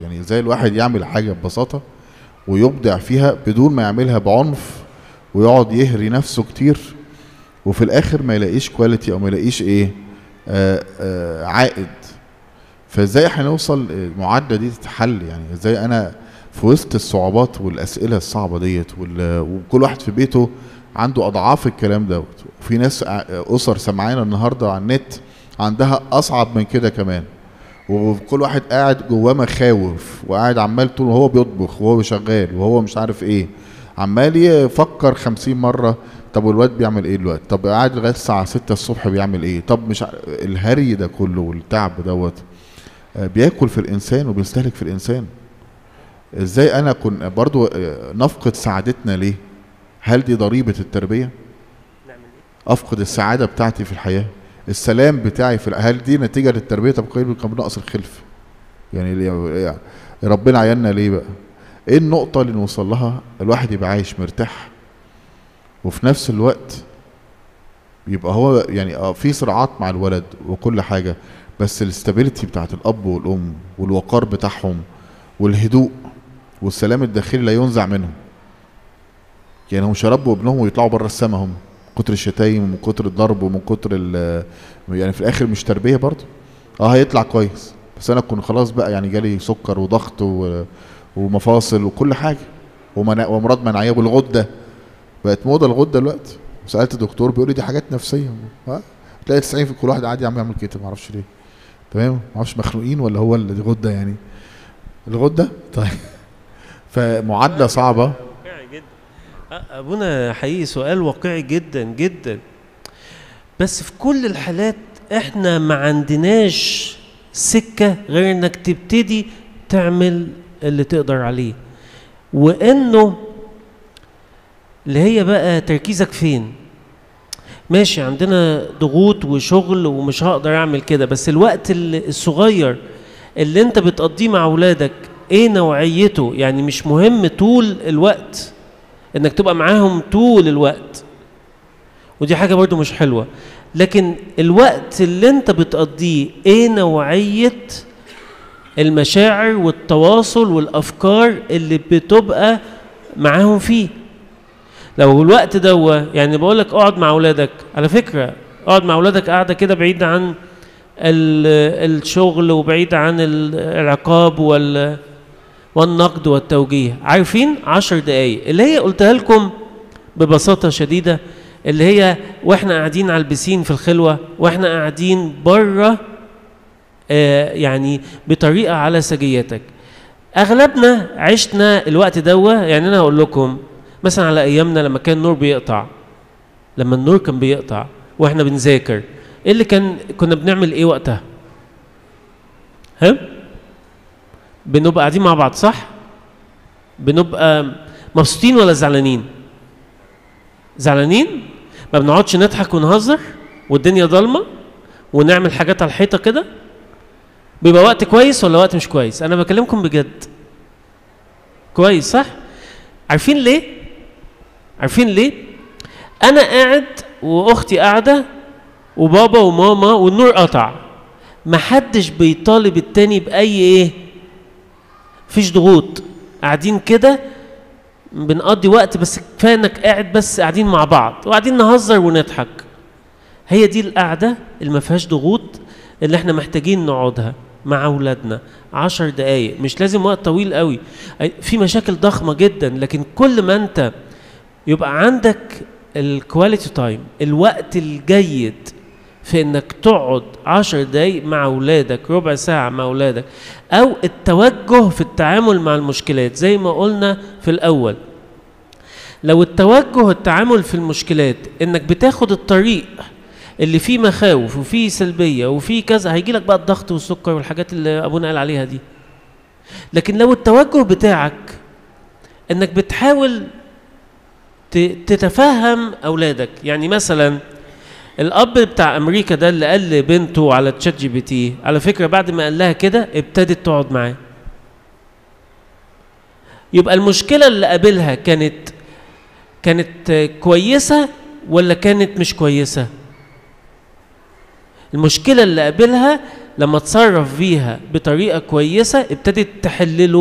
يعني ازاي الواحد يعمل حاجة ببساطة ويبدع فيها بدون ما يعملها بعنف ويقعد يهري نفسه كتير وفي الاخر ما يلاقيش كواليتي او ما يلاقيش ايه آه آه عائد فازاي هنوصل المعادله دي تتحل يعني ازاي انا في وسط الصعوبات والاسئله الصعبه ديت وال- وكل واحد في بيته عنده اضعاف الكلام دوت وفي ناس ع- اسر سمعانا النهارده على النت عندها اصعب من كده كمان وكل واحد قاعد جواه مخاوف وقاعد عمال طول وهو بيطبخ وهو شغال وهو مش عارف ايه عمال يفكر خمسين مرة طب والواد بيعمل ايه دلوقتي طب قاعد لغاية الساعة ستة الصبح بيعمل ايه طب مش ع- الهري ده كله والتعب دوت آه، بياكل في الانسان وبيستهلك في الانسان ازاي انا كن برضو آه، نفقد سعادتنا ليه هل دي ضريبة التربية افقد السعادة بتاعتي في الحياة السلام بتاعي في هل دي نتيجة للتربية طب قيل كان نقص الخلف يعني ليه- يعني ربنا عيالنا ليه بقى ايه النقطة اللي نوصل لها الواحد يبقى عايش مرتاح وفي نفس الوقت يبقى هو يعني اه في صراعات مع الولد وكل حاجة بس الاستابيليتي بتاعت الأب والأم والوقار بتاعهم والهدوء والسلام الداخلي لا ينزع منهم يعني هم مش هيربوا ابنهم ويطلعوا بره السما هم كتر الشتايم ومن كتر الضرب ومن كتر ال يعني في الاخر مش تربيه برضه اه هيطلع كويس بس انا كنت خلاص بقى يعني جالي سكر وضغط و... ومفاصل وكل حاجه ومنا... وامراض مناعيه والغده بقت موضه الغده دلوقتي سالت الدكتور بيقول لي دي حاجات نفسيه ها تلاقي 90 في كل واحد قاعد يعمل يعمل كده ما اعرفش ليه تمام ما اعرفش مخنوقين ولا هو اللي غده يعني الغده طيب فمعادله صعبه واقعي جدا أ- ابونا حقيقي سؤال واقعي جدا جدا بس في كل الحالات احنا ما عندناش سكه غير انك تبتدي تعمل اللي تقدر عليه وانه اللي هي بقى تركيزك فين ماشي عندنا ضغوط وشغل ومش هقدر اعمل كده بس الوقت ال- الصغير اللي انت بتقضيه مع اولادك ايه نوعيته يعني مش مهم طول الوقت انك تبقى معاهم طول الوقت ودي حاجه برضو مش حلوه لكن الوقت اللي انت بتقضيه ايه نوعيه المشاعر والتواصل والافكار اللي بتبقى معاهم فيه لو الوقت دوا يعني بقول لك اقعد مع اولادك على فكره اقعد مع اولادك قاعده كده بعيد عن ال- الشغل وبعيد عن ال- العقاب وال والنقد والتوجيه عارفين عشر دقايق اللي هي قلتها لكم ببساطة شديدة اللي هي واحنا قاعدين على البسين في الخلوة واحنا قاعدين بره آه يعني بطريقة على سجيتك اغلبنا عشنا الوقت دوا يعني انا هقول لكم مثلا على ايامنا لما كان النور بيقطع لما النور كان بيقطع واحنا بنذاكر ايه اللي كان كنا بنعمل ايه وقتها ها بنبقى قاعدين مع بعض صح بنبقى مبسوطين ولا زعلانين زعلانين ما بنقعدش نضحك ونهزر والدنيا ضلمه ونعمل حاجات على الحيطه كده بيبقى وقت كويس ولا وقت مش كويس انا بكلمكم بجد كويس صح عارفين ليه عارفين ليه انا قاعد واختي قاعده وبابا وماما والنور قطع محدش بيطالب التاني باي ايه مفيش ضغوط قاعدين كده بنقضي وقت بس كفايه انك قاعد بس قاعدين مع بعض وقاعدين نهزر ونضحك هي دي القعده اللي ما فيهاش ضغوط اللي احنا محتاجين نقعدها مع اولادنا عشر دقايق مش لازم وقت طويل قوي في مشاكل ضخمه جدا لكن كل ما انت يبقى عندك الكواليتي تايم الوقت الجيد في انك تقعد عشر دقايق مع اولادك ربع ساعة مع اولادك او التوجه في التعامل مع المشكلات زي ما قلنا في الاول لو التوجه التعامل في المشكلات انك بتاخد الطريق اللي فيه مخاوف وفيه سلبية وفيه كذا هيجي لك بقى الضغط والسكر والحاجات اللي ابونا قال عليها دي لكن لو التوجه بتاعك انك بتحاول ت- تتفهم اولادك يعني مثلا الاب بتاع امريكا ده اللي قال لبنته على تشات جي بي تي على فكره بعد ما قال لها كده ابتدت تقعد معاه يبقى المشكله اللي قابلها كانت كانت كويسه ولا كانت مش كويسه المشكله اللي قابلها لما اتصرف فيها بطريقه كويسه ابتدت تحلله